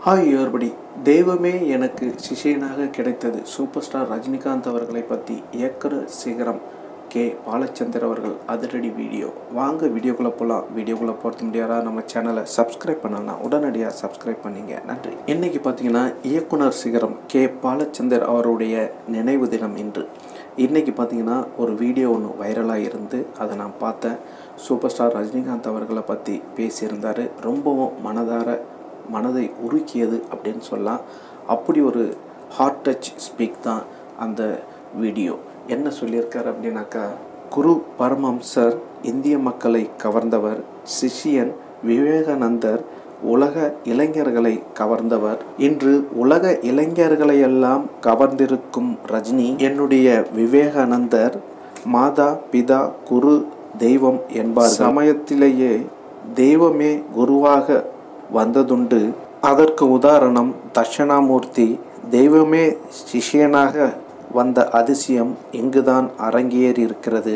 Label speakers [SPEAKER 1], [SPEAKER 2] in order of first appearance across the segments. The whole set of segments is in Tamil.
[SPEAKER 1] ஹாய் everybody தெய்வமே எனக்கு சிஷியனாக கிடைத்தது சூப்பர் ஸ்டார் ரஜினிகாந்த் அவர்களை பற்றி இயக்குனர் சிகரம் கே பாலச்சந்தர் அவர்கள் அதிரடி வீடியோ வாங்க வீடியோக்குள்ளே போகலாம் வீடியோக்குள்ளே போகிறது முடியாதா நம்ம சேனலை சப்ஸ்கிரைப் பண்ணலாம் உடனடியாக சப்ஸ்கிரைப் பண்ணிங்க நன்றி இன்றைக்கி பார்த்தீங்கன்னா இயக்குனர் சிகரம் கே பாலச்சந்தர் அவருடைய நினைவு தினம் இன்று இன்றைக்கி பார்த்தீங்கன்னா ஒரு வீடியோ ஒன்று வைரலாக இருந்து அதை நான் பார்த்தேன் சூப்பர் ஸ்டார் ரஜினிகாந்த் அவர்களை பற்றி பேசியிருந்தார் ரொம்பவும் மனதார மனதை உருக்கியது அப்படின்னு சொல்லலாம் அப்படி ஒரு ஹார்ட் டச் ஸ்பீக் தான் அந்த வீடியோ என்ன சொல்லியிருக்காரு அப்படின்னாக்கா குரு பரமம்சர் இந்திய மக்களை கவர்ந்தவர் சிஷியன் விவேகானந்தர் உலக இளைஞர்களை கவர்ந்தவர் இன்று உலக இளைஞர்களையெல்லாம் கவர்ந்திருக்கும் ரஜினி என்னுடைய விவேகானந்தர் மாதா பிதா குரு தெய்வம் என்பார் சமயத்திலேயே தெய்வமே குருவாக வந்ததுண்டு அதற்கு உதாரணம் தட்சணாமூர்த்தி தெய்வமே சிஷியனாக வந்த அதிசயம் இங்குதான் அரங்கேறி இருக்கிறது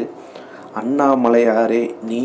[SPEAKER 1] அண்ணாமலையாரே நீ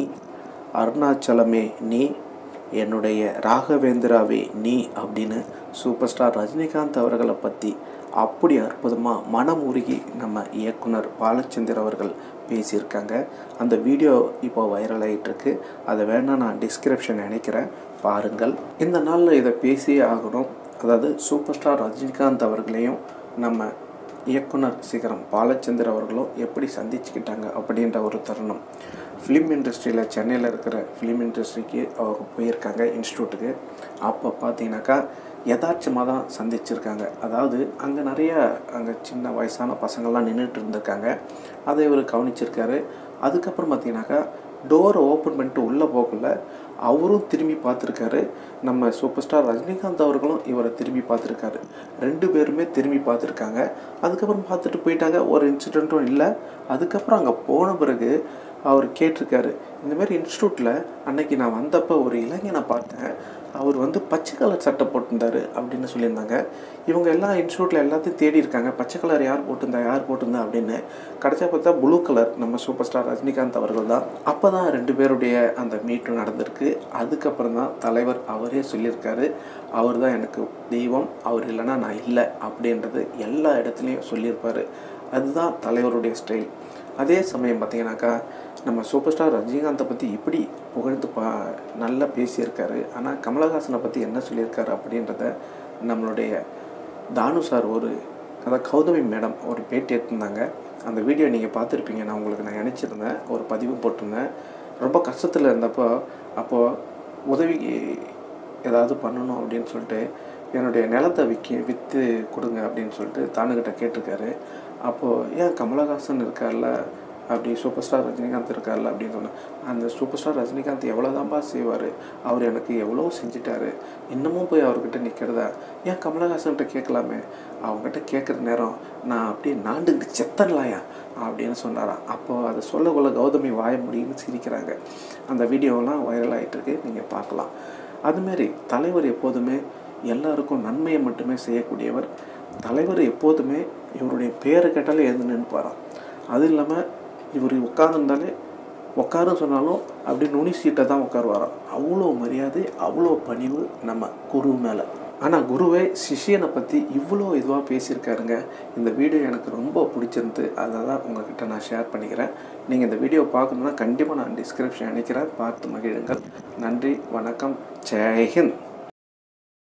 [SPEAKER 1] அருணாச்சலமே நீ என்னுடைய ராகவேந்திராவே நீ அப்படின்னு சூப்பர் ஸ்டார் ரஜினிகாந்த் அவர்களை பற்றி அப்படி அற்புதமாக மனம் உருகி நம்ம இயக்குனர் பாலச்சந்தர் அவர்கள் பேசியிருக்காங்க அந்த வீடியோ இப்போ வைரல் ஆகிட்டுருக்கு அதை வேணால் நான் டிஸ்கிரிப்ஷன் நினைக்கிறேன் பாருங்கள் இந்த நாளில் இதை பேசியே ஆகணும் அதாவது சூப்பர் ஸ்டார் ரஜினிகாந்த் அவர்களையும் நம்ம இயக்குனர் சிகரம் பாலச்சந்தர் அவர்களும் எப்படி சந்திச்சுக்கிட்டாங்க அப்படின்ற ஒரு தருணம் ஃபிலிம் இண்டஸ்ட்ரியில் சென்னையில் இருக்கிற ஃபிலிம் இண்டஸ்ட்ரிக்கு அவங்க போயிருக்காங்க இன்ஸ்டியூட்டுக்கு அப்போ பார்த்தீங்கன்னாக்கா யதார்த்தமாக தான் சந்திச்சிருக்காங்க அதாவது அங்கே நிறைய அங்கே சின்ன வயசான பசங்கள்லாம் நின்றுட்டு இருந்திருக்காங்க அதை இவர் கவனிச்சிருக்காரு அதுக்கப்புறம் பார்த்தீங்கன்னாக்கா டோரை ஓப்பன் பண்ணிட்டு உள்ளே போகல அவரும் திரும்பி பார்த்துருக்காரு நம்ம சூப்பர் ஸ்டார் ரஜினிகாந்த் அவர்களும் இவரை திரும்பி பார்த்துருக்காரு ரெண்டு பேருமே திரும்பி பார்த்துருக்காங்க அதுக்கப்புறம் பார்த்துட்டு போயிட்டாங்க ஒரு இன்சிடெண்ட்டும் இல்லை அதுக்கப்புறம் அங்கே போன பிறகு அவர் கேட்டிருக்காரு இந்தமாரி இன்ஸ்டியூட்டில் அன்னைக்கு நான் வந்தப்போ ஒரு இளைஞனை பார்த்தேன் அவர் வந்து பச்சை கலர் சட்டை போட்டிருந்தாரு அப்படின்னு சொல்லியிருந்தாங்க இவங்க எல்லா இன்ஸ்டியூட்டில் எல்லாத்தையும் தேடி இருக்காங்க பச்சை கலர் யார் போட்டிருந்தா யார் போட்டிருந்தா அப்படின்னு கடைசியாக பார்த்தா ப்ளூ கலர் நம்ம சூப்பர் ஸ்டார் ரஜினிகாந்த் அவர்கள் தான் அப்போ தான் ரெண்டு பேருடைய அந்த மீட்டும் நடந்திருக்கு அதுக்கப்புறம் தான் தலைவர் அவரே சொல்லியிருக்காரு அவர் தான் எனக்கு தெய்வம் அவர் இல்லைன்னா நான் இல்லை அப்படின்றது எல்லா இடத்துலையும் சொல்லியிருப்பார் அதுதான் தலைவருடைய ஸ்டைல் அதே சமயம் பார்த்தீங்கன்னாக்கா நம்ம சூப்பர் ஸ்டார் ரஜினிகாந்தை பற்றி இப்படி புகழ்ந்து பா நல்லா பேசியிருக்காரு ஆனால் கமலஹாசனை பற்றி என்ன சொல்லியிருக்காரு அப்படின்றத நம்மளுடைய தானு சார் ஒரு அதாவது கௌதமி மேடம் ஒரு பேட்டி எடுத்திருந்தாங்க அந்த வீடியோ நீங்கள் பார்த்துருப்பீங்க நான் உங்களுக்கு நான் நினச்சிருந்தேன் ஒரு பதிவு போட்டிருந்தேன் ரொம்ப கஷ்டத்தில் இருந்தப்போ அப்போது உதவி ஏதாவது பண்ணணும் அப்படின்னு சொல்லிட்டு என்னுடைய நிலத்தை விற்க விற்று கொடுங்க அப்படின்னு சொல்லிட்டு தானுக்கிட்ட கேட்டிருக்காரு அப்போது ஏன் கமலஹாசன் இருக்கார்ல அப்படி சூப்பர் ஸ்டார் ரஜினிகாந்த் இருக்கார்ல அப்படின்னு சொன்னேன் அந்த சூப்பர் ஸ்டார் ரஜினிகாந்த் எவ்வளோதான்பா செய்வார் அவர் எனக்கு எவ்வளோ செஞ்சிட்டாரு இன்னமும் போய் அவர்கிட்ட நிற்கிறதா ஏன் கமலஹாசன்கிட்ட கேட்கலாமே அவங்ககிட்ட கேட்குற நேரம் நான் அப்படியே நாண்டுக்கிட்டு செத்தன்லாயா அப்படின்னு சொன்னாராம் அப்போது அதை சொல்லக்குள்ள கௌதமி வாய முடியும்னு சிரிக்கிறாங்க அந்த வீடியோலாம் வைரல் ஆகிட்டுருக்கு நீங்கள் பார்க்கலாம் அதுமாரி தலைவர் எப்போதுமே எல்லாருக்கும் நன்மையை மட்டுமே செய்யக்கூடியவர் தலைவர் எப்போதுமே இவருடைய பேரை கேட்டாலே எழுந்து நின்றுப்பாராம் அது இல்லாமல் இவர் உட்காந்துருந்தாலே உட்காருன்னு சொன்னாலும் அப்படி நுனி சீட்டை தான் உட்காருவாராம் அவ்வளோ மரியாதை அவ்வளோ பணிவு நம்ம குரு மேலே ஆனால் குருவே சிஷியனை பற்றி இவ்வளோ இதுவாக பேசியிருக்காருங்க இந்த வீடியோ எனக்கு ரொம்ப பிடிச்சிருந்து அதை தான் உங்ககிட்ட நான் ஷேர் பண்ணிக்கிறேன் நீங்கள் இந்த வீடியோ பார்க்கணுன்னா கண்டிப்பாக நான் டிஸ்கிரிப்ஷன் அனுக்கிறேன் பார்த்து மகிழுங்கள் நன்றி வணக்கம் ஜெய்ஹிந்த்